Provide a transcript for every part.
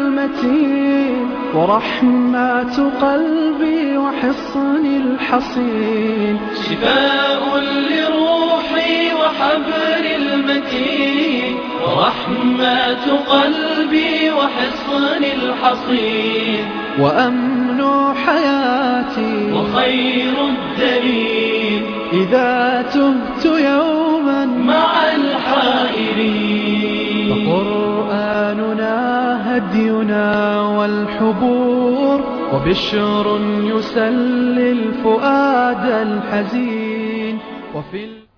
المتين ورحمة قلبي وحصن الحصين شفاء لروحي وحبر المتين ورحمة قلبي وحصن الحصين وأمن حياتي وخير الدليل إذا تهت يوما مع الحائرين فقرآننا هدينا والحبور وبشر يسلي الفؤاد الحزين وفي ال...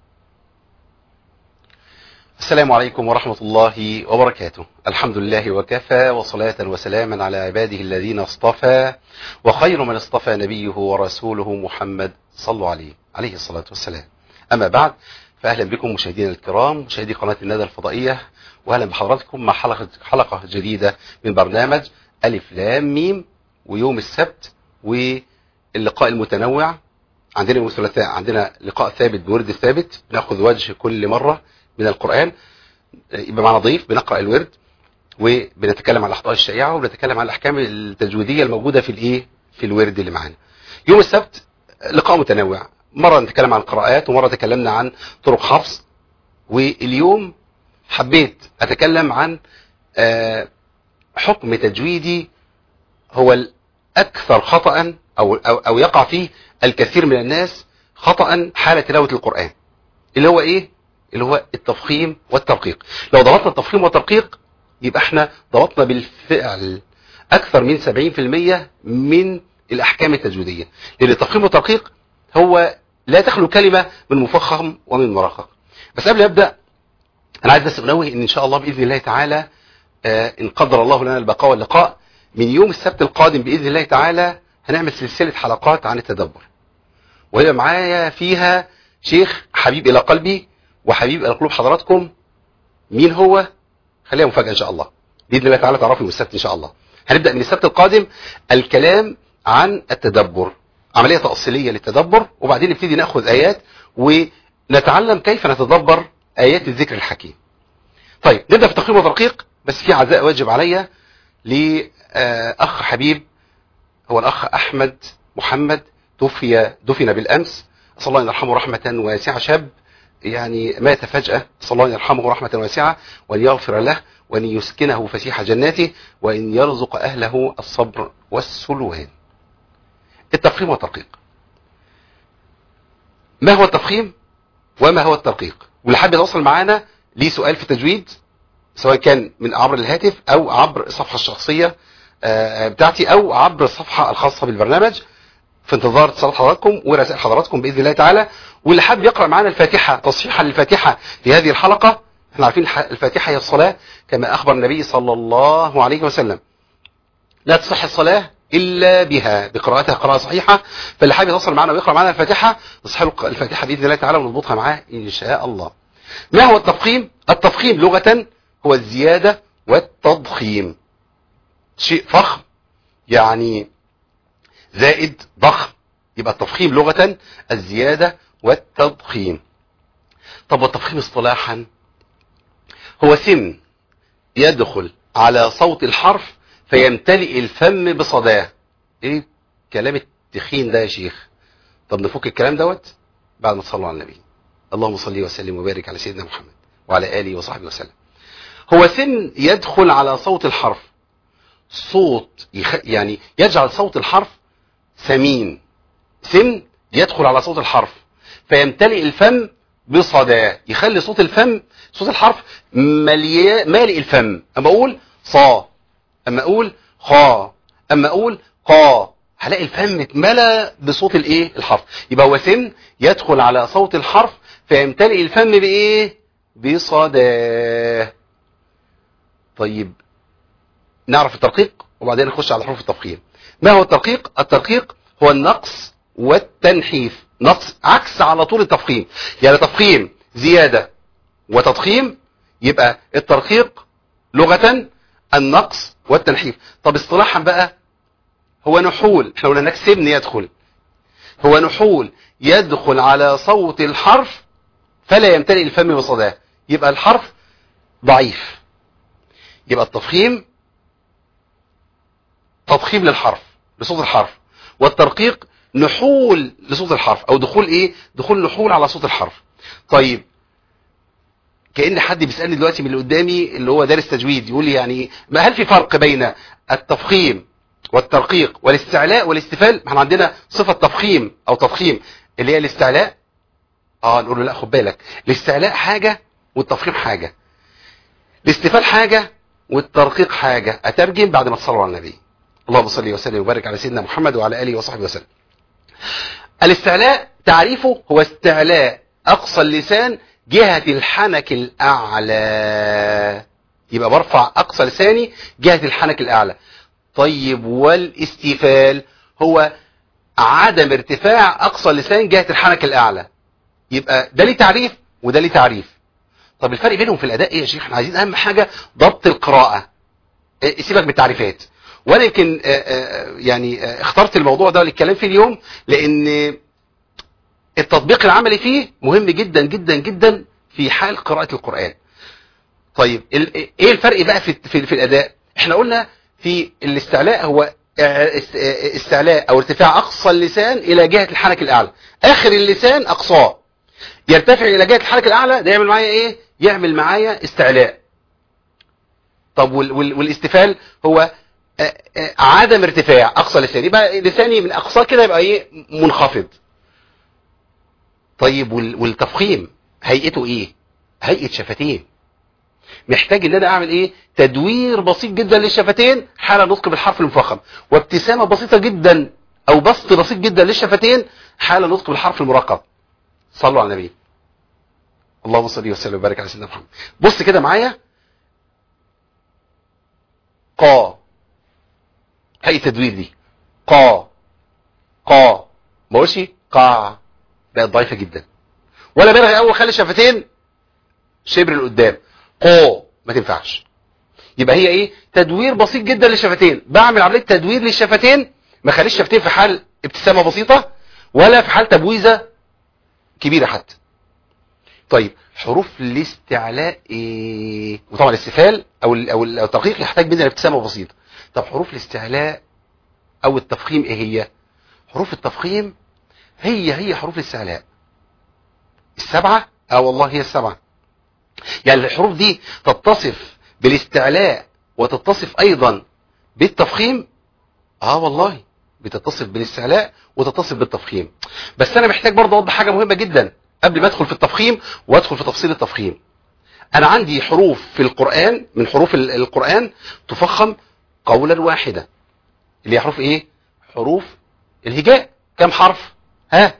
السلام عليكم ورحمة الله وبركاته الحمد لله وكفى وصلاة وسلاما على عباده الذين اصطفى وخير من اصطفى نبيه ورسوله محمد صلوا عليه عليه الصلاة والسلام أما بعد فأهلا بكم مشاهدينا الكرام مشاهدي قناة الندى الفضائية وأهلا بحضراتكم مع حلقة, حلقة جديدة من برنامج ألف لام ميم ويوم السبت واللقاء المتنوع عندنا يوم الثلاثاء عندنا لقاء ثابت بورد ثابت بناخذ وجه كل مرة من القرآن يبقى معنا ضيف بنقرأ الورد وبنتكلم عن الأخطاء الشائعة وبنتكلم عن الأحكام التجويدية الموجودة في الإيه في الورد اللي معانا يوم السبت لقاء متنوع مرة نتكلم عن القراءات ومرة تكلمنا عن طرق حفظ واليوم حبيت أتكلم عن آه، حكم تجويدي هو الأكثر خطأ أو, أو, أو يقع فيه الكثير من الناس خطأ حال تلاوة القرآن اللي هو إيه اللي هو التفخيم والترقيق لو ضبطنا التفخيم والترقيق يبقى احنا ضبطنا بالفعل أكثر من 70% من الأحكام التجويدية لأن التفخيم والترقيق هو لا تخلو كلمة من مفخم ومن مرقق بس قبل أبدأ أنا عايز بس أنوه إن إن شاء الله بإذن الله تعالى آه، إن قدر الله لنا البقاء واللقاء من يوم السبت القادم بإذن الله تعالى هنعمل سلسلة حلقات عن التدبر وهي معايا فيها شيخ حبيب إلى قلبي وحبيب إلى قلوب حضراتكم مين هو خليها مفاجأة إن شاء الله بإذن الله تعالى تعرفوا يوم السبت إن شاء الله هنبدأ من السبت القادم الكلام عن التدبر عملية تأصيلية للتدبر وبعدين نبتدي نأخذ آيات ونتعلم كيف نتدبر آيات الذكر الحكيم طيب نبدأ في تقييم وترقيق بس في عزاء واجب عليا لأخ حبيب هو الأخ أحمد محمد توفي دفن بالأمس أسأل الله أن يرحمه رحمة واسعة شاب يعني مات فجأة أسأل الله أن يرحمه رحمة واسعة وأن يغفر له وأن يسكنه فسيح جناته وأن يرزق أهله الصبر والسلوان التفخيم والترقيق ما هو التفخيم وما هو الترقيق واللي حابب يتواصل معانا ليه سؤال في التجويد سواء كان من عبر الهاتف او عبر الصفحة الشخصية آه، بتاعتي او عبر الصفحة الخاصة بالبرنامج في انتظار اتصالات حضراتكم ورسائل حضراتكم باذن الله تعالى واللي حابب يقرا معانا الفاتحه تصحيحا للفاتحه في هذه الحلقه احنا عارفين ح- الفاتحه هي الصلاه كما اخبر النبي صلى الله عليه وسلم لا تصح الصلاه الا بها بقراءتها قراءه صحيحه فاللي حابب يتصل معنا ويقرا معنا الفاتحه نصح له الفاتحه باذن الله تعالى ونضبطها معاه ان شاء الله ما هو التفخيم التفخيم لغه هو الزياده والتضخيم شيء فخم يعني زائد ضخم يبقى التفخيم لغة الزيادة والتضخيم طب والتفخيم اصطلاحا هو سن يدخل على صوت الحرف فيمتلئ الفم بصداه ايه كلام التخين ده يا شيخ طب نفك الكلام دوت بعد ما تصلوا على النبي اللهم صل وسلم وبارك على سيدنا محمد وعلى آله وصحبه وسلم هو سن يدخل على صوت الحرف صوت يخ... يعني يجعل صوت الحرف ثمين سن يدخل على صوت الحرف فيمتلئ الفم بصداه يخلي صوت الفم صوت الحرف مليا مالئ الفم اما اقول صا اما اقول خا اما اقول قا هلاقي الفم اتملى بصوت الايه الحرف يبقى هو سن يدخل على صوت الحرف فيمتلئ الفم بايه بصداه طيب نعرف الترقيق وبعدين نخش على حروف التفخيم ما هو الترقيق الترقيق هو النقص والتنحيف نقص عكس على طول التفخيم يعني تفخيم زيادة وتضخيم يبقى الترقيق لغة النقص والتنحيف طب اصطلاحا بقى هو نحول احنا قلنا نكسبني يدخل هو نحول يدخل على صوت الحرف فلا يمتلئ الفم بصداه يبقى الحرف ضعيف يبقى التفخيم تضخيم للحرف لصوت الحرف والترقيق نحول لصوت الحرف او دخول ايه دخول نحول على صوت الحرف طيب كأن حد بيسألني دلوقتي من اللي قدامي اللي هو دارس تجويد يقول لي يعني ما هل في فرق بين التفخيم والترقيق والاستعلاء والاستفال ما احنا عندنا صفة تفخيم او تضخيم اللي هي الاستعلاء اه نقول له لا خد بالك الاستعلاء حاجة والتفخيم حاجة الاستفال حاجة والترقيق حاجة اترجم بعد ما تصلوا على النبي اللهم صل وسلم وبارك على سيدنا محمد وعلى اله وصحبه وسلم الاستعلاء تعريفه هو استعلاء اقصى اللسان جهة الحنك الاعلى يبقى برفع اقصى لساني جهة الحنك الاعلى طيب والاستفال هو عدم ارتفاع اقصى اللسان جهة الحنك الاعلى يبقى ده ليه تعريف وده ليه تعريف طب الفرق بينهم في الاداء ايه يا شيخ احنا عايزين اهم حاجة ضبط القراءة إيه، سيبك من التعريفات وانا يمكن آه، آه، يعني آه، اخترت الموضوع ده للكلام فيه اليوم لان التطبيق العملي فيه مهم جدا جدا جدا في حال قراءة القرآن طيب ال- ايه الفرق بقى في في, في الاداء احنا قلنا في الاستعلاء هو است- استعلاء او ارتفاع اقصى اللسان الى جهة الحنك الاعلى اخر اللسان اقصاه يرتفع الى جهة الحنك الاعلى ده يعمل معايا ايه يعمل معايا استعلاء طب وال وال والاستفال هو آه، آه، عدم ارتفاع اقصى لساني يبقى لساني من اقصاه كده يبقى ايه منخفض طيب وال- والتفخيم هيئته ايه هيئة شفتين محتاج ان انا اعمل ايه تدوير بسيط جدا للشفتين حال نطق بالحرف المفخم وابتسامة بسيطة جدا او بسط بسيط جدا للشفتين حال نطق بالحرف المرقب صلوا على النبي اللهم صل وسلم وبارك على سيدنا محمد بص كده معايا قا هيئة تدوير دي قا قا ما اقولش قا بقت ضعيفة جدا ولا بلغ اول خلي الشفتين شبر لقدام قو ما تنفعش يبقى هي ايه تدوير بسيط جدا للشفتين بعمل عمليه تدوير للشفتين ما خليش الشفتين في حال ابتسامه بسيطه ولا في حال تبويزه كبيره حتى طيب حروف الاستعلاء ايه وطبعا الاستفال او ال او, ال أو الترقيق يحتاج مننا ابتسامه بسيطه طب حروف الاستعلاء او التفخيم ايه هي حروف التفخيم هي هي حروف الاستعلاء السبعه اه والله هي السبعه يعني الحروف دي تتصف بالاستعلاء وتتصف ايضا بالتفخيم اه والله بتتصف بالاستعلاء وتتصف بالتفخيم بس انا محتاج برضه اوضح حاجه مهمه جدا قبل ما ادخل في التفخيم وادخل في تفصيل التفخيم انا عندي حروف في القران من حروف ال- القران تفخم قولا واحدا اللي هي حروف ايه حروف الهجاء كم حرف ها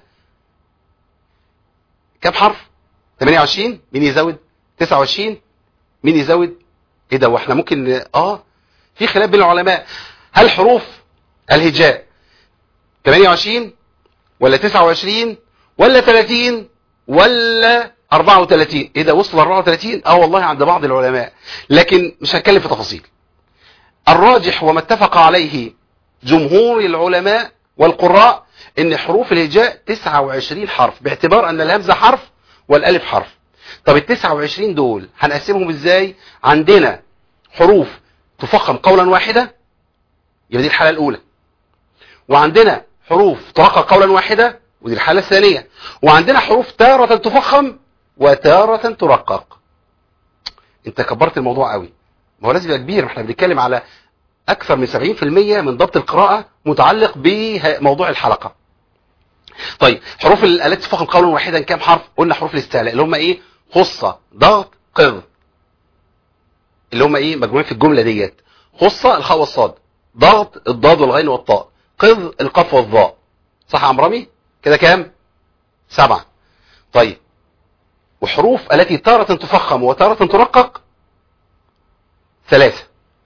كم حرف 28 مين يزود 29 مين يزود ايه ده واحنا ممكن اه في خلاف بين العلماء هل حروف الهجاء 28 ولا 29 ولا 30 ولا 34 ايه ده وصل 34 اه والله عند بعض العلماء لكن مش هتكلم في تفاصيل الراجح وما اتفق عليه جمهور العلماء والقراء ان حروف الهجاء 29 حرف باعتبار ان الهمزة حرف والالف حرف طب ال 29 دول هنقسمهم ازاي عندنا حروف تفخم قولا واحدة يبقى دي الحالة الاولى وعندنا حروف ترقق قولا واحدة ودي الحالة الثانية وعندنا حروف تارة تفخم وتارة ترقق انت كبرت الموضوع قوي ما هو لازم يبقى كبير احنا بنتكلم على اكثر من 70% من ضبط القراءة متعلق بموضوع الحلقة طيب حروف ال- التي تفخم قولا واحدا كام حرف قلنا حروف الاستعلاء اللي هم ايه خصة ضغط قض اللي هم ايه مجموعين في الجملة ديت خصة الخاء والصاد ضغط الضاد والغين والطاء قض القاف والظاء صح يا عم رامي كده كام سبعة طيب وحروف التي تارة تفخم وتارة ترقق ثلاثة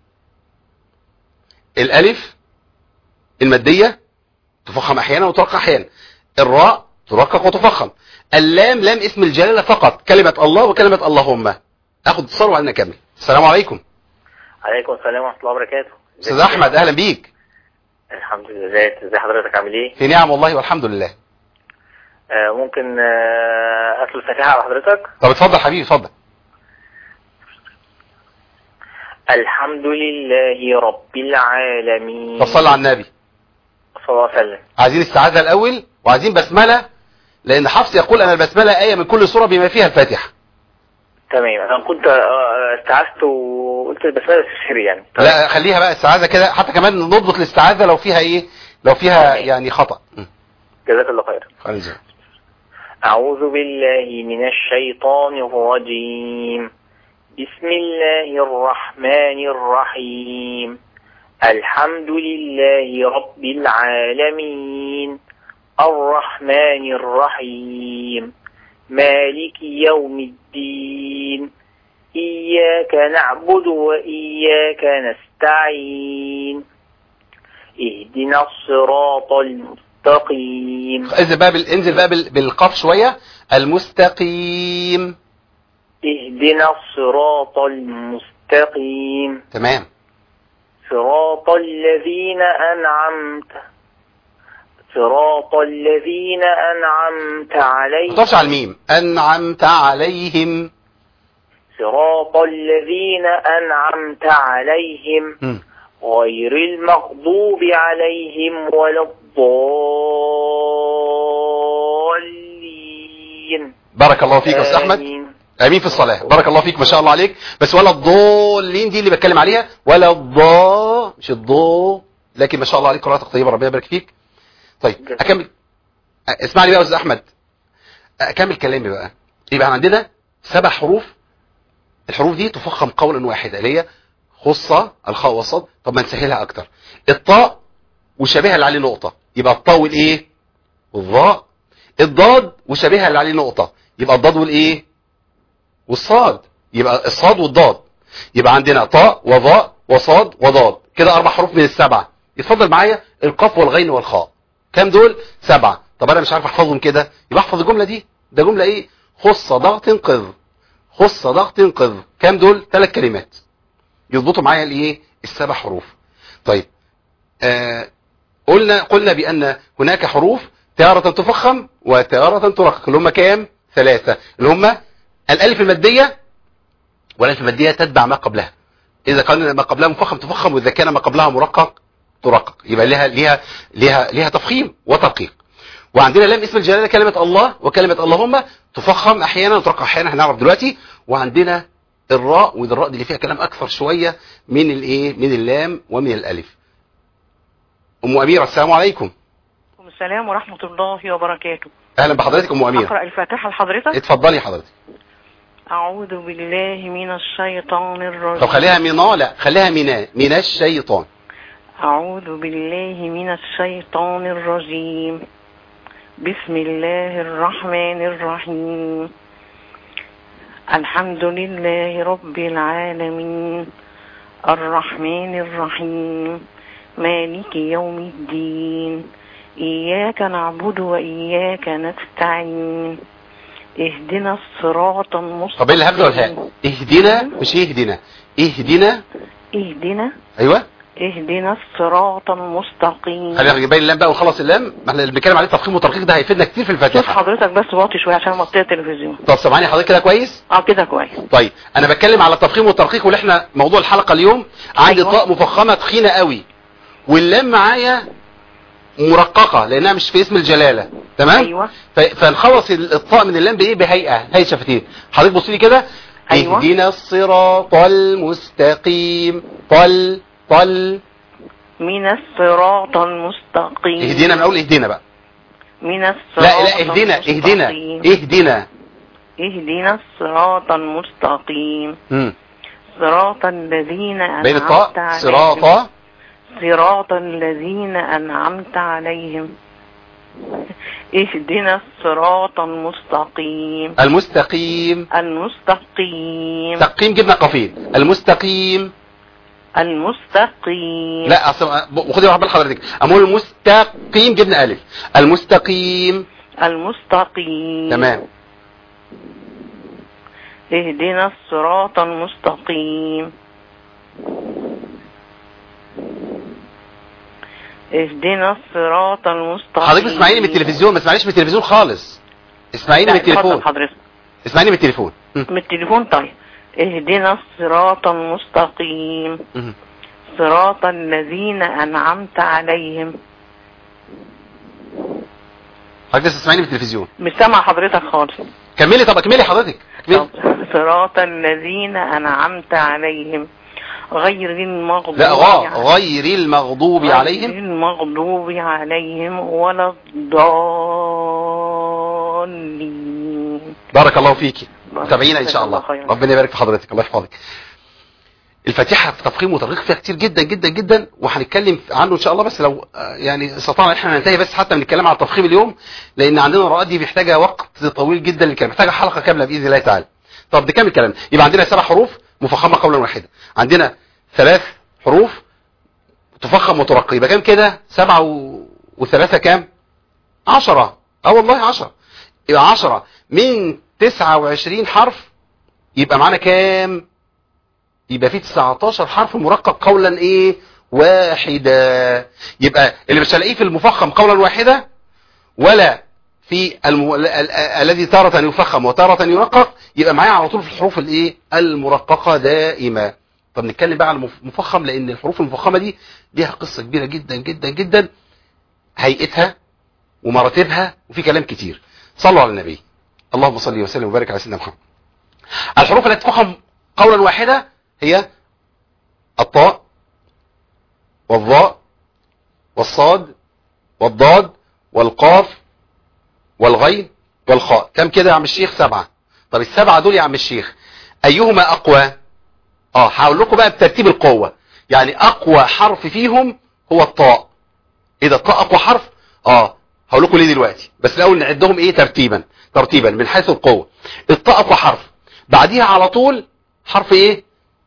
الالف المادية تفخم احيانا وترقق احيانا الراء ترقق وتفخم اللام لام اسم الجلالة فقط كلمة الله وكلمة اللهم اخد اتصال وبعدين نكمل السلام عليكم عليكم السلام ورحمة الله وبركاته استاذ احمد اهلا بيك الحمد لله ازيك ازي حضرتك عامل ايه في نعم والله والحمد لله آه ممكن آه اتلو الفاتحة على حضرتك طب اتفضل حبيبي اتفضل الحمد لله رب العالمين طب صلى على النبي صلى الله عليه وسلم عايزين استعاذة الأول وعايزين بسملة لأن حفص يقول أن البسملة آية من كل سورة بما فيها الفاتحة تمام انا كنت آه، استعذت وقلت البسمله بس في سري يعني لا خليها بقى استعاذة كده حتى كمان نضبط الاستعاذة لو فيها إيه لو فيها يعني خطأ م. جزاك الله خير خلينا أعوذ بالله من الشيطان الرجيم بسم الله الرحمن الرحيم الحمد لله رب العالمين الرحمن الرحيم مالك يوم الدين إياك نعبد وإياك نستعين اهدنا الصراط المستقيم انزل بقى بال... انزل بقى بال... بالقاف شوية المستقيم اهدنا الصراط المستقيم تمام صراط الذين أنعمت صراط الذين أنعمت ما عليهم تقفش على الميم أنعمت عليهم صراط الذين أنعمت عليهم م. غير المغضوب عليهم ولا الضالين بارك الله فيك يا أستاذ أحمد آمين. امين في الصلاه بارك الله فيك ما شاء الله عليك بس ولا الضالين دي اللي بتكلم عليها ولا الضا مش الضو لكن ما شاء الله عليك قراءتك طيبه ربنا يبارك فيك طيب اكمل أ- اسمعني بقى يا استاذ احمد اكمل كلامي بقى يبقى عندنا سبع حروف الحروف دي تفخم قولا واحدا اللي هي خصة الخاء والصاد طب ما نسهلها اكتر الطاء وشبيهها اللي عليه نقطه يبقى الطاء والايه والظاء الضاد وشبيهها اللي عليه نقطه يبقى الضاد والايه والصاد يبقى الصاد والضاد يبقى عندنا طاء وظاء وصاد وضاد كده اربع حروف من السبعه يتفضل معايا القاف والغين والخاء كام دول سبعه طب انا مش عارف احفظهم كده يبقى احفظ الجمله دي ده جمله ايه خص ضغط قذ خص ضغط قذ كام دول ثلاث كلمات يضبطوا معايا الايه السبع حروف طيب آه قلنا قلنا بان هناك حروف تارة تفخم وتارة ترقق اللي هم كام ثلاثة اللي هم الالف المادية والالف المادية تتبع ما قبلها اذا كان ما قبلها مفخم تفخم واذا كان ما قبلها مرقق ترقق يبقى لها لها لها لها تفخيم وترقيق وعندنا لام اسم الجلاله كلمه الله وكلمه اللهم تفخم احيانا وترقق احيانا هنعرف دلوقتي وعندنا الراء وده الراء دي اللي فيها كلام اكثر شويه من الايه من اللام ومن الالف ام اميره السلام عليكم عليكم السلام ورحمة الله وبركاته اهلا بحضرتك ام اميره أقرأ الفاتحة لحضرتك اتفضلي حضرتك أعوذ بالله من الشيطان الرجيم طب خليها منا لا خليها منا من الشيطان أعوذ بالله من الشيطان الرجيم بسم الله الرحمن الرحيم الحمد لله رب العالمين الرحمن الرحيم مالك يوم الدين إياك نعبد وإياك نستعين اهدنا الصراط المستقيم طب ايه اللي هبدا والهاء اهدنا مش اهدنا اهدنا اهدنا ايوه اهدنا الصراط المستقيم خلينا نبين اللام بقى ونخلص اللام ما احنا اللي بنتكلم عليه تفخيم وترقيق ده هيفيدنا كتير في شوف الفاتحه حضرتك بس واطي شويه عشان مطيه التلفزيون طب سامعني حضرتك كده كويس اه كده كويس طيب انا بتكلم على التفخيم والترقيق واللي احنا موضوع الحلقه اليوم عندي أيوة. طاء مفخمه تخينه قوي واللام معايا مرققه لانها مش في اسم الجلاله تمام ايوه ف- فنخلص ال- الطاء من اللام بايه بهيئه هيئه شفتين حضرتك بص لي كده أيوة. اهدنا الصراط المستقيم طل طل من الصراط المستقيم اهدينا من اول اهدينا بقى من الصراط لا لا اهدنا اهدنا المستقيم. اهدنا اهدنا الصراط المستقيم مم. صراط الذين بين أنعمت الطاء عليهم صراط صراط الذين أنعمت عليهم اهدنا الصراط المستقيم المستقيم المستقيم تقييم جبنا قفين المستقيم المستقيم لا اصل خدي واحد بال حضرتك امول المستقيم جبنا الف المستقيم المستقيم تمام اهدنا الصراط المستقيم اهدنا الصراط المستقيم حضرتك اسمعيني من التلفزيون ما تسمعينيش من التلفزيون خالص اسمعيني لا، من اتفضل التليفون حضرتك اسمعيني من التليفون مم. من التليفون طيب اهدنا الصراط المستقيم مهم. صراط الذين أنعمت عليهم حضرتك لسه تسمعيني بالتلفزيون مش سامع حضرتك خالص كملي طب اكملي حضرتك طب كملي. صراط الذين أنعمت عليهم غير المغضوب لا غا عليهم غير المغضوب غير عليهم المغضوب عليهم ولا الضالين بارك الله فيكي بارك تابعينا ان شاء الله الله خيرا. ربنا يبارك في حضرتك الله يحفظك الفاتحه في تفخيم وترغيق فيها كتير جدا جدا جدا وهنتكلم عنه ان شاء الله بس لو آه، يعني استطعنا احنا ننتهي بس حتى من الكلام على التفخيم اليوم لان عندنا الرؤات دي محتاجه وقت طويل جدا للكلام محتاجه حلقه كامله باذن الله تعالى طب نكمل كلام يبقى عندنا سبع حروف مفخمه قولا واحدا عندنا ثلاث حروف تفخم وترقي يبقى كام كده سبعة و... وثلاثة كام عشرة اه والله عشرة يبقى عشرة من تسعة وعشرين حرف يبقى معانا كام يبقى في 19 حرف مرقق قولا ايه واحدا يبقى اللي مش هلاقيه في المفخم قولا واحدا ولا في الم... ال... ال... الذي تارة يفخم وتارة يرقق يبقى معايا على طول في الحروف الايه المرققة دائما طب نتكلم بقى على المفخم لان الحروف المفخمة دي ليها قصة كبيرة جدا جدا جدا هيئتها ومراتبها وفي كلام كتير صلوا على النبي اللهم صل وسلم وبارك على سيدنا محمد الحروف التي تفخم قولا واحدا هي الطاء والظاء والصاد والضاد والقاف والغين والخاء كم كده يا عم الشيخ سبعة طب السبعة دول يا عم الشيخ ايهما اقوى اه هقول لكم بقى بترتيب القوة يعني اقوى حرف فيهم هو الطاء ايه ده الطاء اقوى حرف اه هقول لكم ليه دلوقتي بس الاول نعدهم ايه ترتيبا ترتيبا من حيث القوة الطاء اقوى حرف بعديها على طول حرف ايه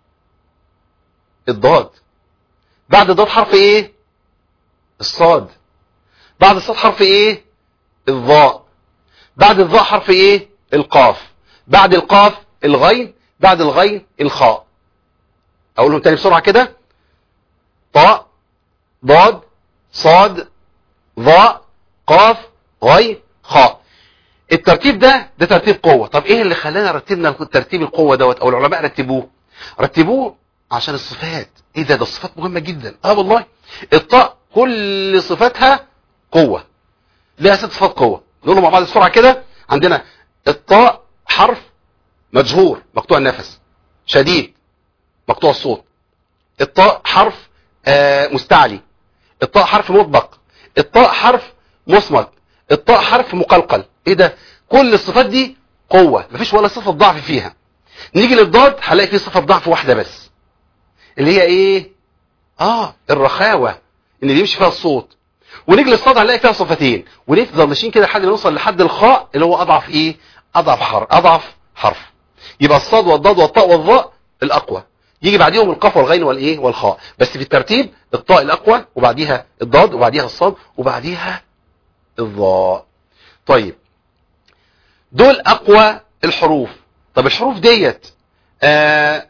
الضاد بعد الضاد حرف ايه الصاد بعد الصاد حرف ايه الظاء بعد الظاء حرف ايه القاف بعد القاف الغين بعد الغين الخاء اقولهم تاني بسرعة كده طاء ضاد صاد ظاء قاف غين خاء الترتيب ده ده ترتيب قوة طب ايه اللي خلانا رتبنا ترتيب القوة دوت او العلماء رتبوه رتبوه عشان الصفات ايه ده ده الصفات مهمة جدا اه والله الطاء كل صفاتها قوة لها ست صفات قوة نقولهم مع بعض بسرعة كده عندنا الطاء حرف مجهور مقطوع النفس شديد مقطوع الصوت الطاء حرف آه مستعلي الطاء حرف مطبق الطاء حرف مصمت الطاء حرف مقلقل ايه ده كل الصفات دي قوة مفيش ولا صفة ضعف فيها نيجي للضاد هنلاقي فيه صفة ضعف واحدة بس اللي هي ايه اه الرخاوة ان بيمشي فيها الصوت ونيجي للصاد هنلاقي فيها صفتين ونفضل ماشيين كده لحد ما نوصل لحد الخاء اللي هو اضعف ايه اضعف حرف اضعف حرف يبقى الصاد والضاد والطاء والظاء الاقوى يجي بعديهم القاف والغين والايه والخاء بس في الترتيب الطاء الاقوى وبعديها الضاد وبعديها الصاد وبعديها الظاء طيب دول اقوى الحروف طب الحروف ديت آه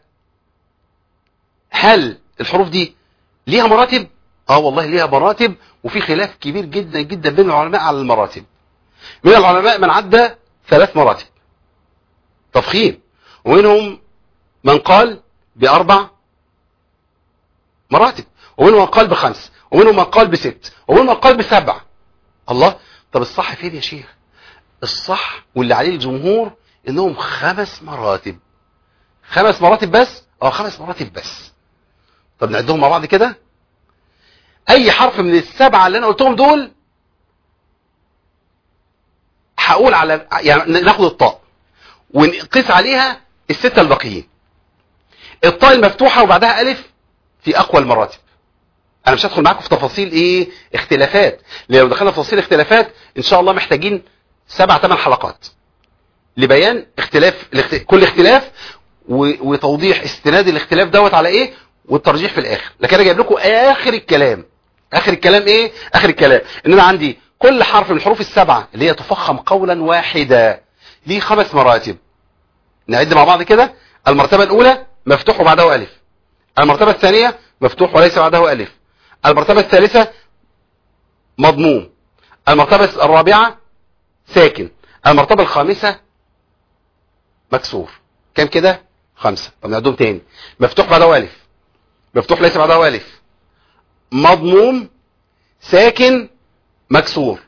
هل الحروف دي ليها مراتب اه والله ليها مراتب وفي خلاف كبير جدا جدا بين العلماء على المراتب من العلماء من عدى ثلاث مراتب تفخيم ومنهم من قال بأربع مراتب ومنهم من قال بخمس ومنهم من قال بست ومنهم من قال بسبع الله طب الصح فين يا شيخ الصح واللي عليه الجمهور انهم خمس مراتب خمس مراتب بس اه خمس مراتب بس طب نعدهم مع بعض كده اي حرف من السبعة اللي انا قلتهم دول هقول على يعني ناخد الطاء ونقيس عليها الستة الباقيين الطاء المفتوحة وبعدها ألف في أقوى المراتب أنا مش هدخل معاكم في تفاصيل إيه اختلافات لأن لو دخلنا في تفاصيل اختلافات إن شاء الله محتاجين سبع ثمان حلقات لبيان اختلاف الاخت... كل اختلاف و... وتوضيح استناد الاختلاف دوت على إيه والترجيح في الآخر لكن أنا جايب لكم آخر الكلام آخر الكلام إيه آخر الكلام إن أنا عندي كل حرف من الحروف السبعة اللي هي تفخم قولا واحدا ليه خمس مراتب نعد مع بعض كده المرتبة الأولى مفتوح وبعده ألف المرتبة الثانية مفتوح وليس بعده ألف المرتبة الثالثة مضموم المرتبة الرابعة ساكن المرتبة الخامسة مكسور كم كده خمسة طب نعدهم تاني مفتوح بعده ألف مفتوح ليس بعده ألف مضموم ساكن مكسور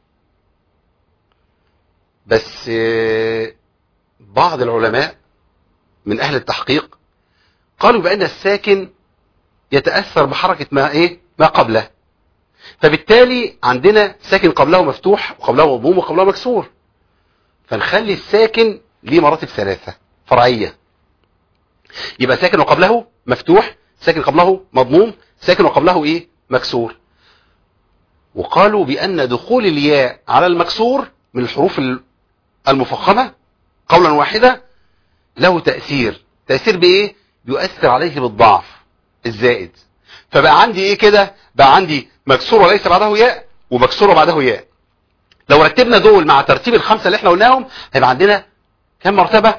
بس آه، بعض العلماء من أهل التحقيق قالوا بأن الساكن يتأثر بحركة ما إيه ما قبله فبالتالي عندنا ساكن قبله مفتوح وقبله مضموم وقبله مكسور فنخلي الساكن ليه مراتب ثلاثة فرعية يبقى ساكن وقبله مفتوح ساكن قبله مضموم ساكن وقبله ايه مكسور وقالوا بأن دخول الياء على المكسور من الحروف المفخمة قولا واحدة له تأثير تأثير بإيه يؤثر عليه بالضعف الزائد فبقى عندي ايه كده بقى عندي مكسور وليس بعده ياء ومكسور وبعده ياء لو رتبنا دول مع ترتيب الخمسة اللي احنا قلناهم هيبقى عندنا كم مرتبة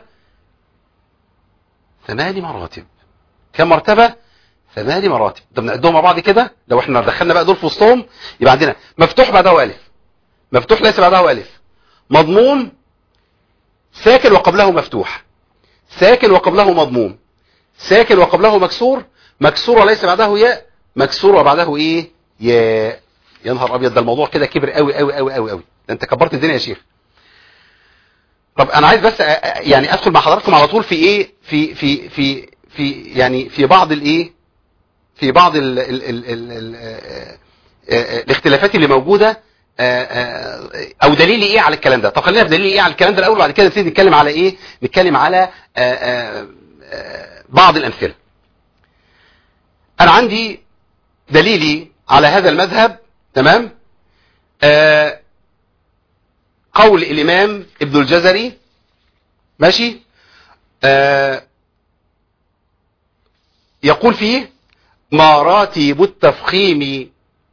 ثماني مراتب كم مرتبة ثماني مراتب طب نعدهم مع بعض كده لو احنا دخلنا بقى دول في وسطهم يبقى عندنا مفتوح بعده الف مفتوح ليس بعده الف مضموم ساكن وقبله مفتوح ساكن وقبله مضموم ساكن وقبله مكسور مكسور وليس بعده ياء مكسور وبعده ايه ياء يا نهار ابيض ده الموضوع كده كبر قوي قوي قوي قوي قوي ده انت كبرت الدنيا يا شيخ طب انا عايز بس أ- أ- يعني ادخل مع حضراتكم على طول في ايه في في في في يعني في بعض الايه في بعض ال ال ال ال ال آه، آه، الاختلافات اللي موجوده آه، آه، او دليل ايه على الكلام ده طب خلينا في دليل ايه على الكلام ده الاول وبعد كده نبتدي نتكلم على ايه نتكلم على آه، آه، آه، بعض الامثله انا عندي دليلي على هذا المذهب تمام آه قول الامام ابن الجزري ماشي آه يقول فيه مراتب التفخيم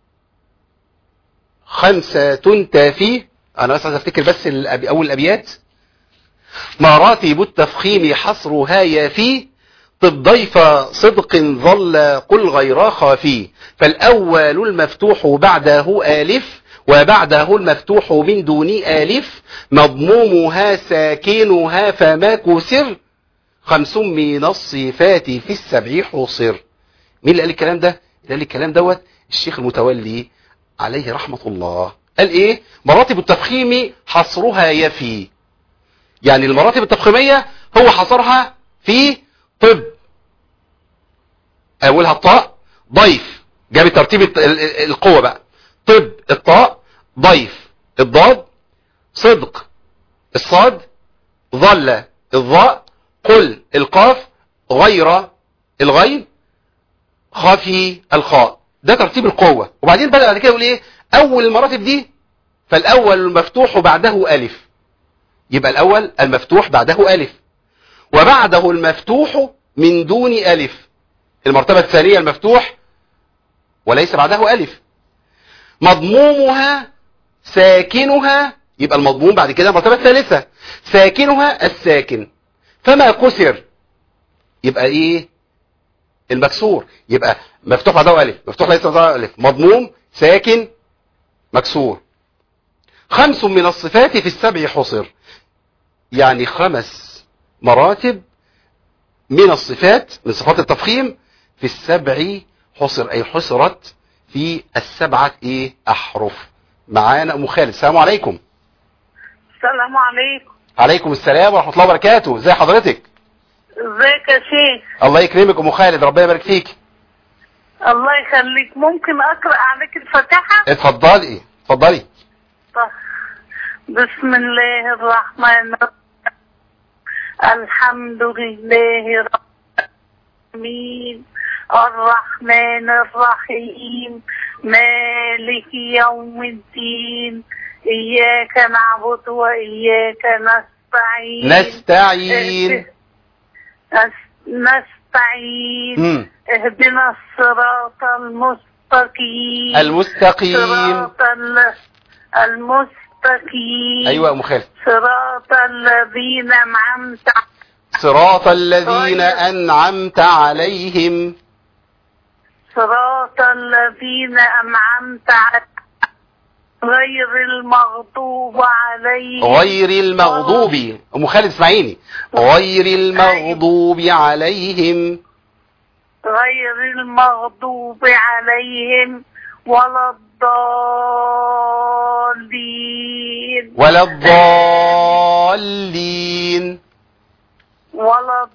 خمسة تنتفي انا بس عايز افتكر بس الأبي اول الابيات مراتب التفخيم حصرها يافي طب ضيف صدق ظل قل غير خافي فالأول المفتوح بعده آلف وبعده المفتوح من دون آلف مضمومها ساكنها فما كسر خمس من الصفات في السبع حصر مين اللي قال الكلام ده؟ اللي قال الكلام دوت الشيخ المتولي عليه رحمة الله قال ايه مراتب التفخيم حصرها يفي يعني المراتب التفخيمية هو حصرها في طب اولها الطاء ضيف جاب ترتيب الت- ال- ال- القوة بقى طب الطاء ضيف الضاد صدق الصاد ظل الظاء قل القاف غير الغين خافي الخاء ده ترتيب القوة وبعدين بدأ بعد كده يقول ايه اول المراتب دي فالاول المفتوح بعده الف يبقى الاول المفتوح بعده الف وبعده المفتوح من دون ألف المرتبة الثانية المفتوح وليس بعده ألف مضمومها ساكنها يبقى المضموم بعد كده المرتبة الثالثة ساكنها الساكن فما كسر يبقى ايه المكسور يبقى مفتوح بعده ألف مفتوح ليس بعده ألف مضموم ساكن مكسور خمس من الصفات في السبع حصر يعني خمس مراتب من الصفات من صفات التفخيم في السبع حصر أي حصرت في السبعة إيه أحرف معانا أم خالد السلام عليكم السلام عليكم عليكم السلام ورحمة الله وبركاته ازي حضرتك ازيك يا شيخ الله يكرمك أم خالد ربنا يبارك فيك الله يخليك ممكن اقرا عليك الفاتحه اتفضلي اتفضلي طيب. بسم الله الرحمن الرحيم الحمد لله رب العالمين الرحمن الرحيم مالك يوم الدين إياك نعبد وإياك نستعين نستعين أس- نستعين مم. اهدنا الصراط المستقيم المستقيم صراط ال- المستقيم أيوة يا أم خالد صراط الذين أنعمت صراط الذين طيب. أنعمت عليهم صراط الذين أنعمت عليهم غير المغضوب عليهم غير المغضوب ام خالد اسمعيني غير المغضوب عليهم غير المغضوب عليهم ولا الضالين ولا الضالين ولا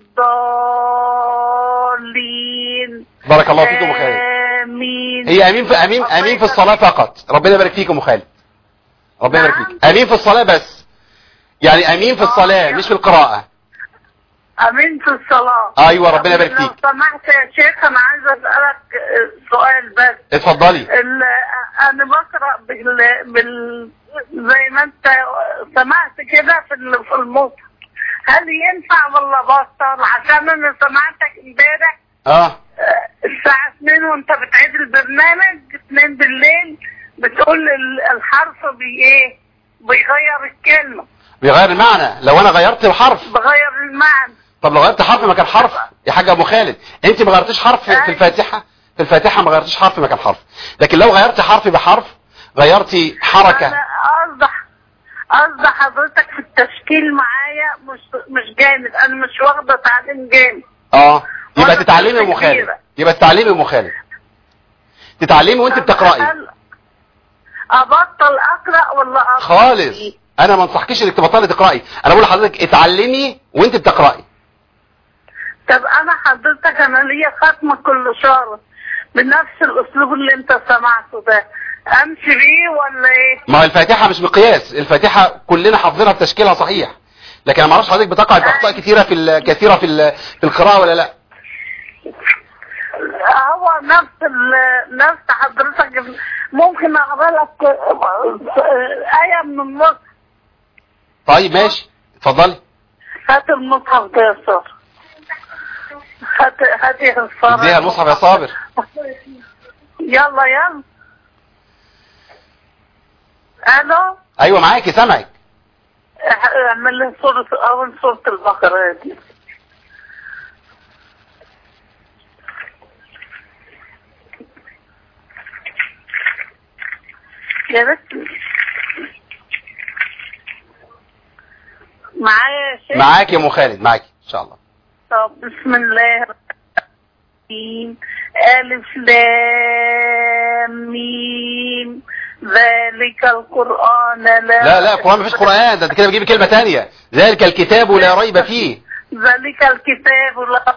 الضالين بارك الله فيكم ام خالد آمين هي امين في امين الله امين في يبارك الصلاه فقط ربنا يبارك فيك يا ام خالد ربنا يبارك نعم. فيك امين في الصلاه بس يعني امين في آه، الصلاه يا- مش في القراءه امين في الصلاة أيوة، ربنا يبارك لو فيك. سمحت يا شيخ انا عايزة اسألك سؤال بس اتفضلي ال- انا بقرا بال, بال زي ما انت سمعت كده في ال- في المصحف هل ينفع ولا بطل عشان انا سمعتك امبارح اه آه، الساعة 2 وانت بتعيد البرنامج 2 بالليل بتقول ال- الحرف بي ايه بيغير الكلمة بيغير المعنى لو انا غيرت الحرف بغير المعنى طب لو غيرت حرف مكان حرف يا حاجه ابو خالد انت ما غيرتيش حرف في في الفاتحه في الفاتحه ما غيرتيش حرف مكان حرف لكن لو غيرت حرف بحرف غيرتي حركه انا قصد قصد حضرتك في التشكيل معايا مش مش جامد انا مش واخده تعليم جامد اه يبقى وأنا تتعلمي يا ام طفلة خالد كبيرة. يبقى تتعلمي يا ام خالد تتعلمي وانت بتقراي هل ابطل اقرا ولا أقرأ؟ خالص انا ما انصحكيش انك تبطلي تقراي انا بقول لحضرتك اتعلمي وانت بتقراي طب انا حضرتك انا ليا ختمه كل شهر بنفس الاسلوب اللي انت سمعته ده امشي بيه ولا ايه؟ ما هو الفاتحه مش مقياس الفاتحه كلنا حافظينها بتشكيلها صحيح لكن انا ما اعرفش حضرتك بتقع في اخطاء كثيره في ال- كثيره في ال- في القراءه ولا لا هو نفس ال- نفس حضرتك ممكن اقرا لك ايه من النص طيب ماشي اتفضلي هات المصحف ده يا صابر هات هاتي الصابر اديها المصحف يا صابر يلا يلا الو ايوه معاكي سامعك اعمل لي صورة اول صورة البقرة دي يا بنت معايا يا شيخ معاكي يا ام خالد معاكي ان شاء الله طب بسم الله الرحمن الرحيم ألف لام ميم ذلك القرآن لا لا لا القران مفيش قران ده انت كده بتجيبي كلمه تانية ذلك الكتاب لا ريب فيه ذلك الكتاب لا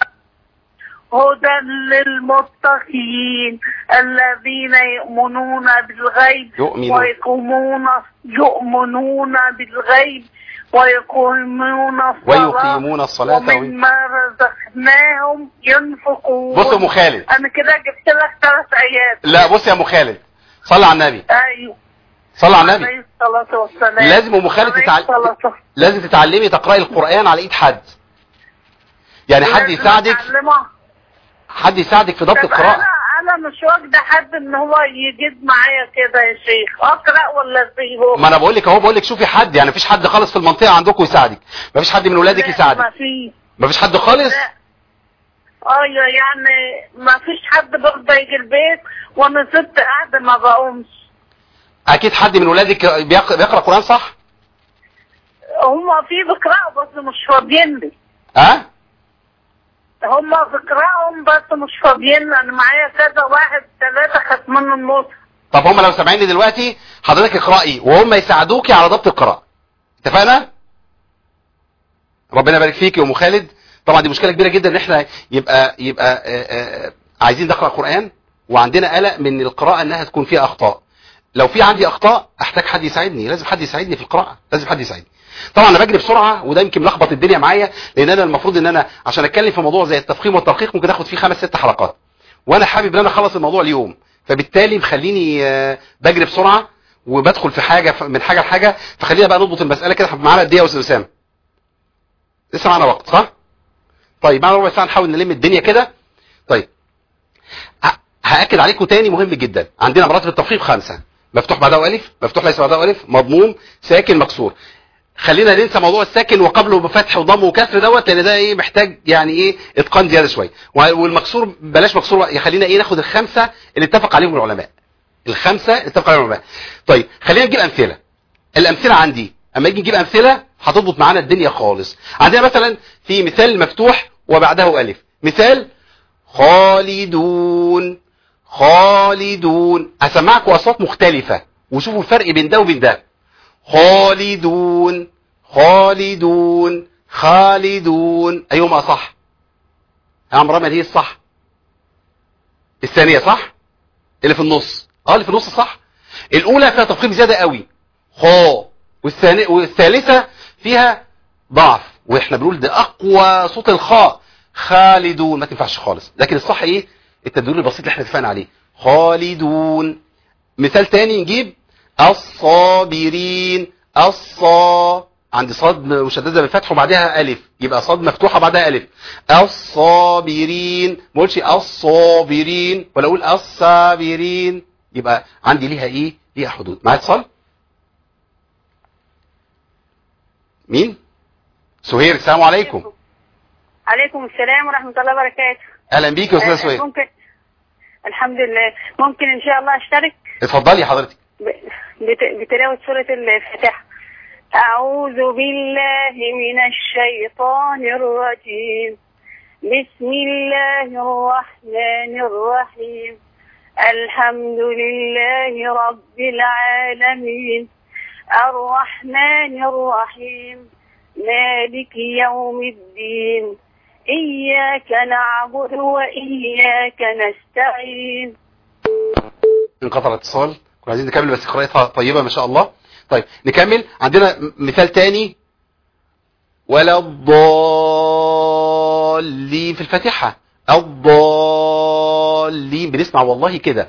هدى للمتقين الذين يؤمنون بالغيب يؤمنون. ويقومون يؤمنون بالغيب ويقيمون الصلاة ويقيمون الصلاة ومما رزقناهم ينفقون بص يا ام خالد انا كده جبت لك ثلاث ايات لا بص يا ام خالد صلي على النبي ايوه صلي على النبي عليه الصلاة والسلام لازم ام خالد عليه تتعلم الصلاة والسلام. لازم تتعلمي تقراي القران على ايد حد يعني حد لازم يساعدك أتعلمها. حد يساعدك في ضبط طب القراءه انا انا مش واخده حد ان هو يجيب معايا كده يا شيخ اقرا ولا اسيبه ما انا بقول لك اهو بقول لك شوفي حد يعني مفيش حد خالص في المنطقه عندكم يساعدك مفيش حد من ولادك لا، ما يساعدك في مفيش حد خالص لا ايوه يعني ما فيش حد برضه يجي البيت وانا ست قاعده ما بقومش اكيد حد من ولادك بيق- بيقرا قران صح هما في بيقراوا بس مش فاضيين لي ها هما بيقراهم بس مش فاضيين انا معايا كذا واحد ثلاثه ختمين النص طب هم لو سامعيني دلوقتي حضرتك اقرأي وهم يساعدوكي على ضبط القراءة اتفقنا ربنا يبارك فيك يا ام خالد طبعا دي مشكلة كبيرة جدا ان احنا يبقى يبقى آآ آآ عايزين نقرأ قرآن وعندنا قلق من القراءة انها تكون فيها اخطاء لو في عندي اخطاء احتاج حد يساعدني لازم حد يساعدني في القراءة لازم حد يساعدني طبعا انا بجري بسرعة وده يمكن ملخبط الدنيا معايا لان انا المفروض ان انا عشان اتكلم في موضوع زي التفخيم والترقيق ممكن اخد فيه خمس ست حلقات وانا حابب ان انا اخلص الموضوع اليوم فبالتالي مخليني آه، بجري بسرعه وبدخل في حاجه ف- من حاجه لحاجه فخلينا بقى نضبط المساله كده معانا قد ايه يا استاذ اسامه لسه معانا وقت صح طيب معانا ربع ساعه نحاول نلم الدنيا كده طيب ه- هاكد عليكم تاني مهم جدا عندنا مراتب التفخيم خمسه مفتوح بعده الف مفتوح ليس بعده الف مضموم ساكن مكسور خلينا ننسى موضوع الساكن وقبله بفتح وضم وكسر دوت لان ده ايه محتاج يعني ايه اتقان زياده شويه والمكسور بلاش مكسور يخلينا ايه ناخد الخمسه اللي اتفق عليهم العلماء الخمسه اتفق عليها العلماء طيب خلينا نجيب امثله الامثله عندي اما نيجي نجيب امثله هتضبط معانا الدنيا خالص عندنا مثلا في مثال مفتوح وبعده الف مثال خالدون خالدون هسمعكم اصوات مختلفه وشوفوا الفرق بين ده وبين ده خالدون خالدون خالدون ايهما صح يا عم رامي دي الصح الثانيه صح اللي في النص اه اللي في النص صح الاولى فيها تفخيم زياده قوي خا والثانيه والثالثه فيها ضعف واحنا بنقول ده اقوى صوت الخاء خالدون ما تنفعش خالص لكن الصح ايه التدوير البسيط اللي احنا اتفقنا عليه خالدون مثال تاني نجيب الصابرين الصا عندي صاد مشدده بالفتح وبعدها الف يبقى صاد مفتوحه بعدها الف الصابرين ما اقولش الصابرين ولا اقول الصابرين يبقى عندي ليها ايه ليها حدود معايا اتصال مين سهير السلام عليكم عليكم السلام ورحمة الله وبركاته اهلا بيك يا استاذ آه، سهير ممكن الحمد لله ممكن إن شاء الله أشترك اتفضلي حضرتك ب- بت- بتلاوة سورة الفاتحة أعوذ بالله من الشيطان الرجيم بسم الله الرحمن الرحيم الحمد لله رب العالمين الرحمن الرحيم مالك يوم الدين إياك نعبد وإياك نستعين انقطع الاتصال كنا عايزين نكمل بس قراءتها طيبة ما شاء الله طيب نكمل عندنا م- مثال تاني ولا الضالين في الفاتحة الضالين بنسمع والله كده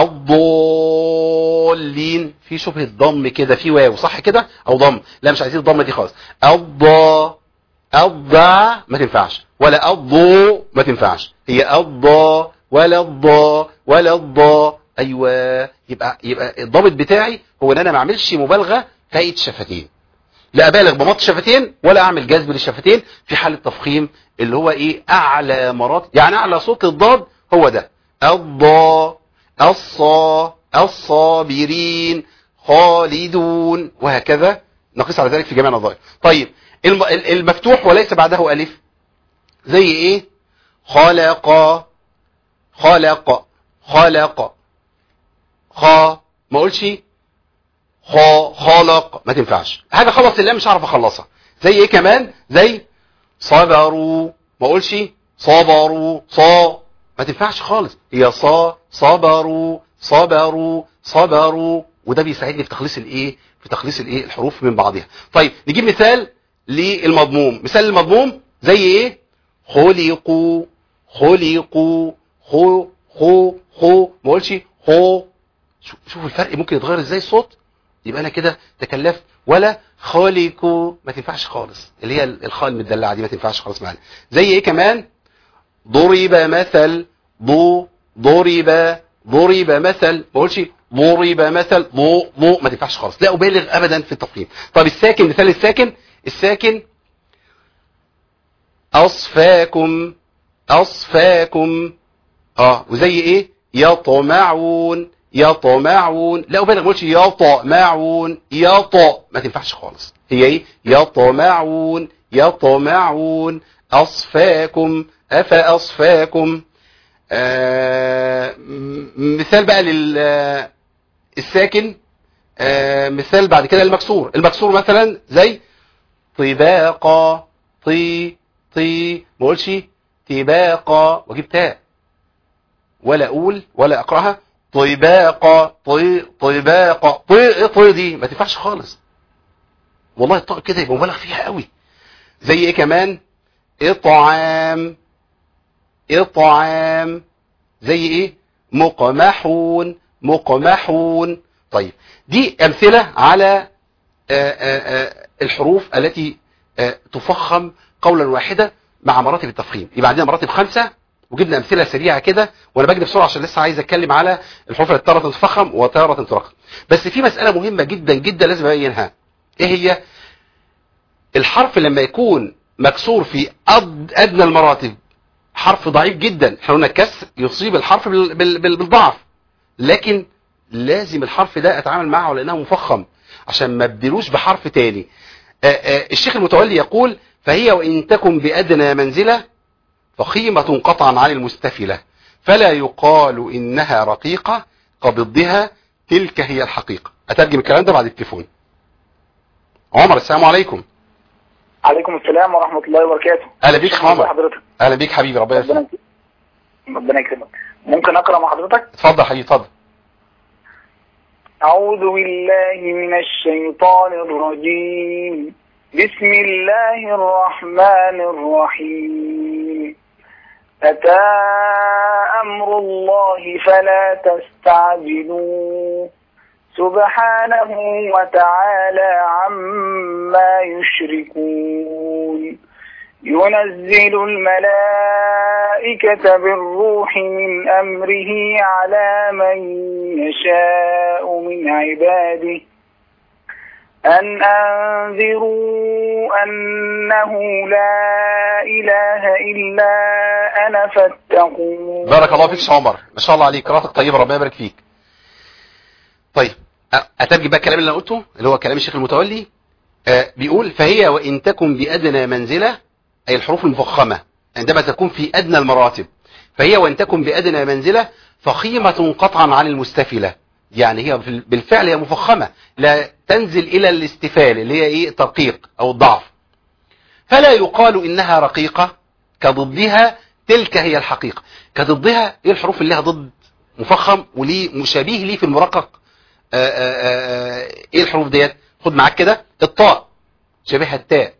الضالين في شبهة ضم كده في واو صح كده او ضم لا مش عايزين الضمة دي خالص الضا الضا ما تنفعش ولا الضو ما تنفعش هي الضا ولا الضا ولا الضا ايوه يبقى يبقى الضابط بتاعي هو ان انا ما اعملش مبالغه في هيئه الشفتين لا ابالغ بمط الشفتين ولا اعمل جذب للشفتين في حال التفخيم اللي هو ايه اعلى مرات يعني اعلى صوت الضاد هو ده الضا الصا الصابرين خالدون وهكذا نقيس على ذلك في جميع النظائر طيب الم- ال- المفتوح وليس بعده الف زي ايه خلق خلق خلق خا ما اقولش خا خلق ما تنفعش حاجه خلص اللام مش هعرف اخلصها زي ايه كمان زي صبروا ما اقولش صبروا صا ما تنفعش خالص هي صا صبروا صبروا صبروا وده بيساعدني في تخليص الايه في تخليص الايه الحروف من بعضها طيب نجيب مثال للمضموم مثال المضموم زي ايه خلقوا خلقوا خو خو خو ما اقولش خو شو- شوفوا الفرق ممكن يتغير ازاي الصوت يبقى انا كده تكلفت ولا خالقوا ما تنفعش خالص اللي هي الخاء المدلعه دي ما تنفعش خالص معانا زي ايه كمان ضرب مثل ضو ضرب ضرب مثل ما اقولش ضرب مثل ضو ضو ما تنفعش خالص لا ابالغ ابدا في التقييم طب الساكن مثال الساكن الساكن اصفاكم اصفاكم اه وزي ايه يطمعون يطمعون لا ابالغ ما اقولش يطمعون يط ما تنفعش خالص هي ايه يطمعون يطمعون اصفاكم افاصفاكم آه م- مثال بقى لل آه، الساكن آه مثال بعد كده المكسور المكسور مثلا زي طباقة طي طي ما اقولش طباقة واجيب تاء ولا اقول ولا اقراها طباقة طي طباقة طي ايه طي دي ما تنفعش خالص والله الطاء كده يبقى مبالغ فيها قوي زي ايه كمان اطعام اطعام زي ايه مقمحون مقمحون طيب دي امثله على آه، آه، آه، الحروف التي آه، تفخم قولا واحدا مع مراتب التفخيم يبقى عندنا مراتب خمسه وجبنا امثله سريعه كده وانا بجري بسرعه عشان لسه عايز اتكلم على الحروف التي تاره تفخم وتاره ترقم بس في مساله مهمه جدا جدا لازم ابينها ايه هي الحرف لما يكون مكسور في أد- ادنى المراتب حرف ضعيف جدا احنا قلنا الكسر يصيب الحرف بال- بال- بال- بالضعف لكن لازم الحرف ده اتعامل معه على انه مفخم عشان ما ابدلوش بحرف تاني آه، آه، الشيخ المتولي يقول فهي وان تكن بادنى منزله فخيمه قطعا عن المستفله فلا يقال انها رقيقه كضدها تلك هي الحقيقه اترجم الكلام ده بعد التليفون عمر السلام عليكم عليكم السلام ورحمة الله وبركاته اهلا بيك يا شكراً عمر حضرتك اهلا بيك حبيبي ربنا ربنا يسلمك يكرمك ربنا يكرمك ممكن أقرأ مع حضرتك اتفضل حبيبي اتفضل أعوذ بالله من الشيطان الرجيم بسم الله الرحمن الرحيم أتى أمر الله فلا تستعجلوه سبحانه وتعالى عما يشركون ينزل الملائكة بالروح من أمره على من يشاء من عباده أن أنذروا أنه لا إله إلا أنا فاتقون بارك الله فيك يا عمر ما شاء الله عليك قراءتك طيبه ربنا يبارك فيك طيب أ- اترجم بقى الكلام اللي انا قلته اللي هو كلام الشيخ المتولي آه، بيقول فهي وان تكن بادنى منزله اي الحروف المفخمه عندما تكون في ادنى المراتب فهي وان تكن بادنى منزله فخيمه قطعا عن المستفله يعني هي في- بالفعل هي مفخمه لا تنزل الى الاستفال اللي هي ايه الترقيق او الضعف فلا يقال انها رقيقه كضدها تلك هي الحقيقه كضدها ايه الحروف اللي لها ضد مفخم وليه مشابه ليه في المرقق آآ آآ آآ ايه الحروف ديت خد معاك كده الطاء شبيهه التاء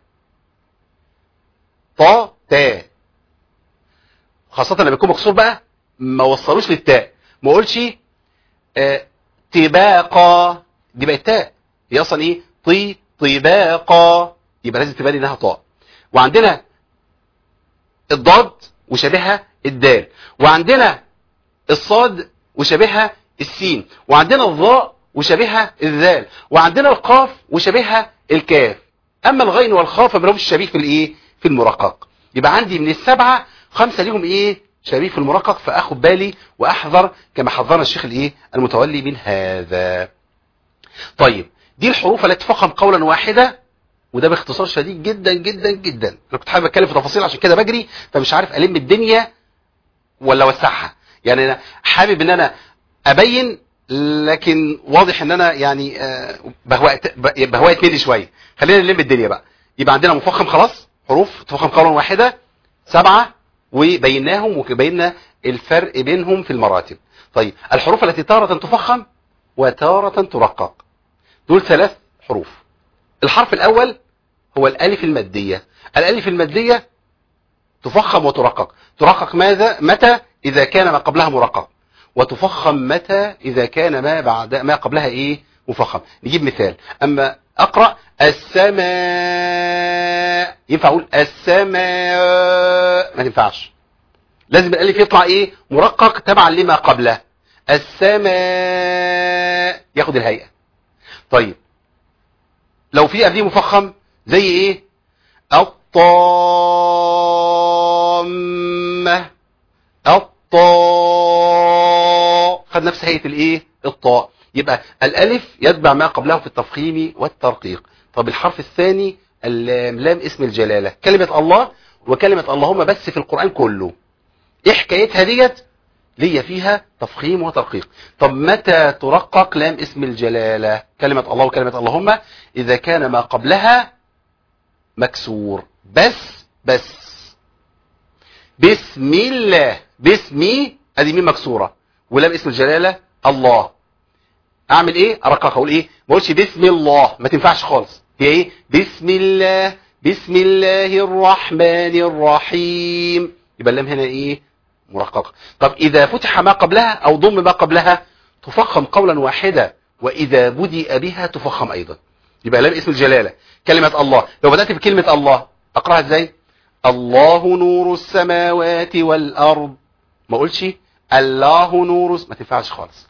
طا تاء خاصة لما يكون مكسور بقى ما وصلوش للتاء ما اقولش آه، طباقا دي بقت تاء هي اصلا ايه طي طباقا يبقى لازم تبان انها طاء وعندنا الضاد وشبيهها الدال وعندنا الصاد وشبيهها السين وعندنا الظاء وشبيهها الذال وعندنا القاف وشبيهها الكاف اما الغين والخاء فما لهمش شبيه في الايه في المرقق يبقى عندي من السبعه خمسه ليهم ايه شبيه في المرقق فاخد بالي واحذر كما حذرنا الشيخ الايه المتولي من هذا طيب دي الحروف التي تفخم قولا واحده وده باختصار شديد جدا جدا جدا انا كنت حابب اتكلم في تفاصيل عشان كده بجري فمش عارف الم الدنيا ولا اوسعها يعني انا حابب ان انا ابين لكن واضح ان انا يعني آه، بهوأت بهوأت مني شويه خلينا نلم الدنيا بقى يبقى عندنا مفخم خلاص حروف تفخم قولا واحده سبعه وبيناهم وبينا الفرق بينهم في المراتب طيب الحروف التي تارة تفخم وتارة ترقق دول ثلاث حروف الحرف الأول هو الألف المادية الألف المادية تفخم وترقق ترقق ماذا متى إذا كان ما قبلها مرقق وتفخم متى إذا كان ما بعد ما قبلها إيه مفخم نجيب مثال أما أقرأ السماء ينفع أقول السماء ما تنفعش لازم الألف يطلع إيه مرقق تبعا لما قبله السماء ياخد الهيئة طيب لو في قبليه مفخم زي ايه الطامة الطاء خد نفس هيئة الايه الطاء يبقى الالف يتبع ما قبله في التفخيم والترقيق طب الحرف الثاني اللام لام اسم الجلالة كلمة الله وكلمة اللهم بس في القرآن كله ايه حكايتها ديت ليا فيها تفخيم وترقيق طب متى ترقق لام اسم الجلالة كلمة الله وكلمة اللهم إذا كان ما قبلها مكسور بس بس بسم الله باسمي ادي مين مكسورة ولام اسم الجلالة الله اعمل ايه ارقق اقول ايه ما اقولش بسم الله ما تنفعش خالص هي ايه بسم الله بسم الله الرحمن الرحيم يبقى اللام هنا ايه مرققة طب إذا فتح ما قبلها أو ضم ما قبلها تفخم قولا واحدا وإذا بدأ بها تفخم أيضا يبقى لام اسم الجلالة كلمة الله لو بدأت بكلمة الله أقرأها إزاي الله نور السماوات والأرض ما قلتش الله نور الس- ما تنفعش خالص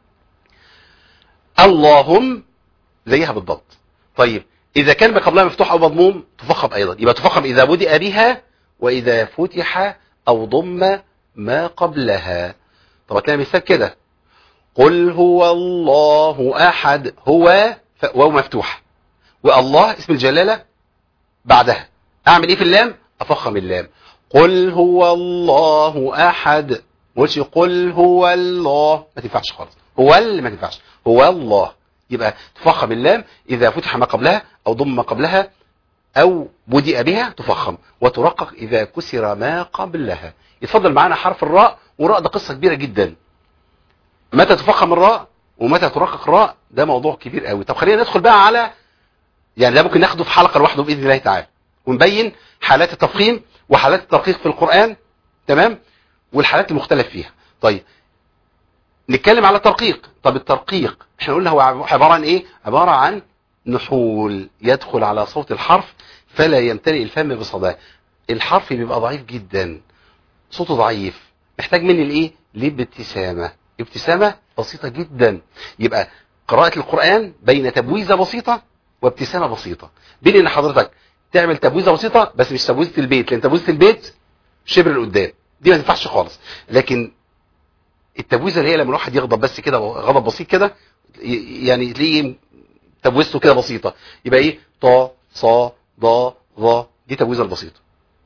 اللهم زيها بالضبط طيب إذا كان ما قبلها مفتوح أو مضموم تفخم أيضا يبقى تفخم إذا بدأ بها وإذا فتح أو ضم ما قبلها طب هتلاقي مثال كده قل هو الله احد هو ف- واو مفتوحه والله اسم الجلاله بعدها اعمل ايه في اللام افخم اللام قل هو الله احد ما قلتش قل هو الله ما تنفعش خالص هو اللي ما تنفعش هو الله يبقى تفخم اللام اذا فتح ما قبلها او ضم ما قبلها او بدأ بها تفخم وترقق اذا كسر ما قبلها يتفضل معانا حرف الراء والراء ده قصه كبيره جدا متى تفخم الراء ومتى ترقق الراء ده موضوع كبير قوي طب خلينا ندخل بقى على يعني ده ممكن ناخده في حلقه لوحده باذن الله تعالى ونبين حالات التفخيم وحالات الترقيق في القران تمام والحالات المختلف فيها طيب نتكلم على الترقيق طب الترقيق احنا قلنا هو عباره عن ايه عباره عن نحول يدخل على صوت الحرف فلا يمتلئ الفم بصداه الحرف بيبقى ضعيف جدا صوته ضعيف محتاج مني الايه لابتسامه ابتسامه بسيطه جدا يبقى قراءه القران بين تبويزه بسيطه وابتسامه بسيطه بين ان حضرتك تعمل تبويزه بسيطه بس مش تبويزه البيت لان تبويزه البيت شبر لقدام دي ما تنفعش خالص لكن التبويزه اللي هي لما الواحد يغضب بس كده غضب بسيط كده ي- يعني تلاقيه تبويزته كده بسيطه يبقى ايه طا صا ضا ظا دي تبويزه البسيطه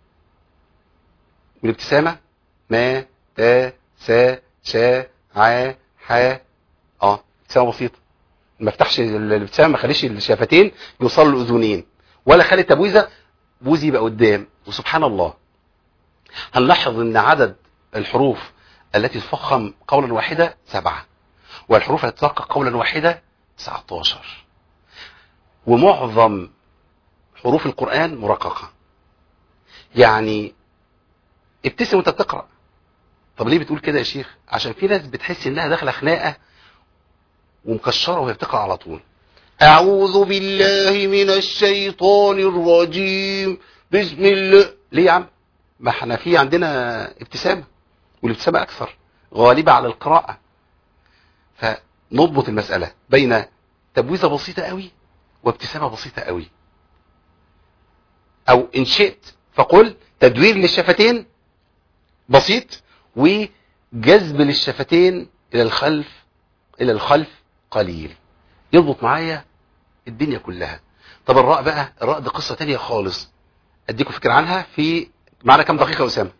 والابتسامه ما تا سا شا ع ح اه ابتسامه بسيطه ما افتحش ال- الابتسامه ما خليش الشفتين يوصلوا الاذنين ولا خلي التبويزه بوزي يبقى قدام وسبحان الله هنلاحظ ان عدد الحروف التي تفخم قولا واحدة سبعة والحروف التي ترقق قولا واحدة 19 ومعظم حروف القرآن مرققة يعني ابتسم وانت بتقرأ طب ليه بتقول كده يا شيخ عشان في ناس بتحس انها داخله خناقه ومكشره وهي بتقرا على طول اعوذ بالله من الشيطان الرجيم بسم الله ليه يا عم ما احنا في عندنا ابتسامه والابتسامه اكثر غالبه على القراءه فنضبط المساله بين تبويزه بسيطه قوي وابتسامه بسيطه قوي او ان شئت فقل تدوير للشفتين بسيط وجذب للشفتين الى الخلف الى الخلف قليل يضبط معايا الدنيا كلها طب الراء بقى الراء دي قصه تانية خالص اديكم فكره عنها في معانا كام دقيقه يا اسامه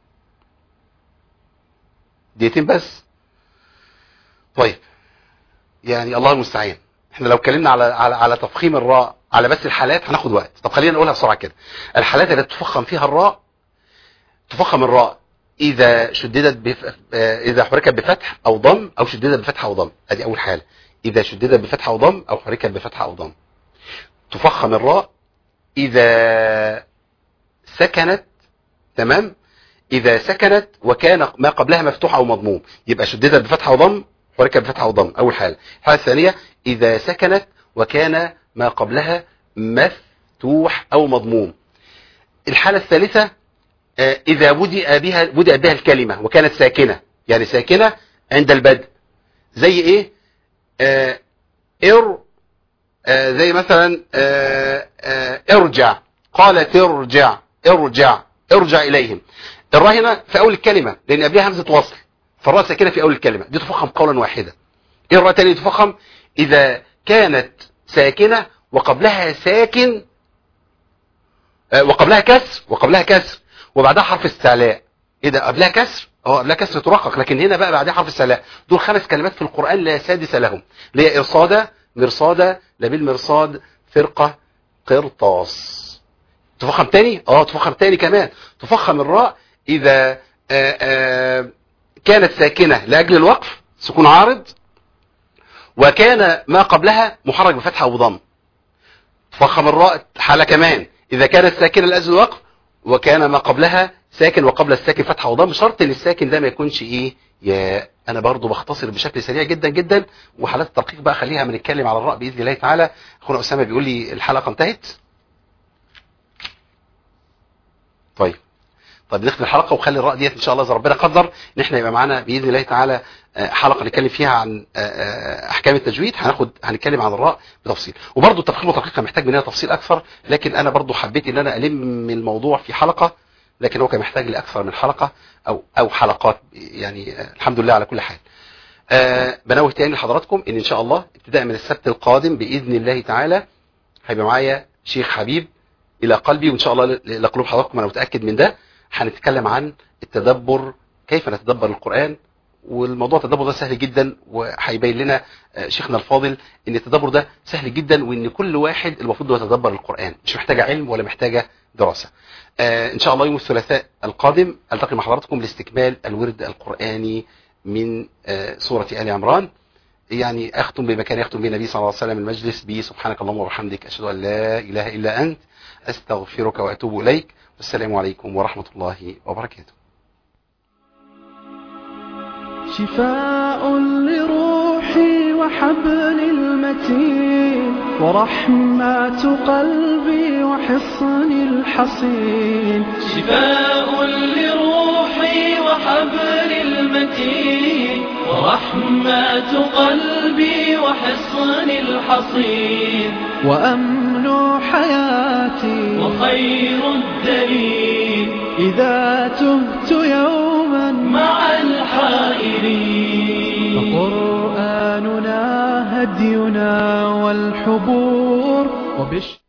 دقيقتين بس طيب يعني الله المستعان احنا لو اتكلمنا على على على تفخيم الراء على بس الحالات هناخد وقت طب خلينا نقولها بسرعه كده الحالات اللي تفخم فيها الراء تفخم الراء اذا شددت بف... آه، اذا حركت بفتح او ضم او شددت بفتح او ضم ادي اول حاله اذا شددت بفتح او ضم او حركت بفتح او ضم تفخم الراء اذا سكنت تمام اذا سكنت وكان ما قبلها مفتوح او مضموم يبقى شددت بفتح او ضم حركت بفتح او ضم اول حاله الحاله الثانيه اذا سكنت وكان ما قبلها مفتوح او مضموم الحاله الثالثه آه، إذا بدأ بها بدأ بها الكلمة وكانت ساكنة يعني ساكنة عند البدء زي إيه آه، إر آه، زي مثلا آه، آه، ارجع قالت ارجع ارجع ارجع إليهم الراء هنا في أول الكلمة لأن قبلها همزة وصل فالراء ساكنة في أول الكلمة دي تفخم قولا واحدا إيه الراء تاني تفخم إذا كانت ساكنة وقبلها ساكن آه، وقبلها كسر وقبلها كسر وبعدها حرف استعلاء ايه ده قبلها كسر اه قبلها كسر ترقق لكن هنا بقى بعدها حرف استعلاء دول خمس كلمات في القرآن لا سادس لهم اللي هي ارصادة مرصادة لبيل مرصاد فرقة قرطاس تفخم تاني اه تفخم تاني كمان تفخم الراء اذا آآ آآ كانت ساكنة لاجل الوقف سكون عارض وكان ما قبلها محرك بفتحة او بضم تفخم الراء حالة كمان اذا كانت ساكنة لاجل الوقف وكان ما قبلها ساكن وقبل الساكن فتحه وضم شرط ان الساكن ده ما يكونش ايه يا انا برضو بختصر بشكل سريع جدا جدا وحالات الترقيق بقى خليها بنتكلم على الراء باذن الله تعالى اخونا اسامه بيقول لي الحلقه انتهت طيب طب نختم الحلقه وخلي الراء ديت ان شاء الله اذا ربنا قدر ان احنا يبقى معانا باذن الله تعالى آه، حلقه نتكلم فيها عن آه، آه، احكام التجويد هناخد هنتكلم عن الراء بتفصيل وبرضه التفخيم والتدقيق محتاج مننا تفصيل اكثر لكن انا برضه حبيت ان انا الم الموضوع في حلقه لكن هو كان محتاج لاكثر من حلقه او او حلقات يعني آه، الحمد لله على كل حال آه بنوه تاني لحضراتكم ان ان شاء الله ابتداء من السبت القادم باذن الله تعالى هيبقى معايا شيخ حبيب الى قلبي وان شاء الله ل- لقلوب حضراتكم انا متاكد من ده هنتكلم عن التدبر كيف نتدبر القران والموضوع التدبر ده سهل جدا وهيبين لنا آه، شيخنا الفاضل ان التدبر ده سهل جدا وان كل واحد المفروض انه يتدبر القران مش محتاجه علم ولا محتاجه دراسه آه، ان شاء الله يوم الثلاثاء القادم التقي مع حضراتكم لاستكمال الورد القراني من آه، سوره ال عمران يعني اختم بما كان يختم به النبي صلى الله عليه وسلم المجلس به سبحانك اللهم وبحمدك اشهد ان لا اله الا انت استغفرك واتوب اليك والسلام عليكم ورحمه الله وبركاته شفاء لروحي وحبل المتين ورحمة قلبي وحصن الحصين شفاء لروحي وحبل المتين ورحمة قلبي وحصن الحصين وأمن حياتي وخير الدليل إذا تهت يوما مع الحائرين فقرآننا هدينا والحبور وبش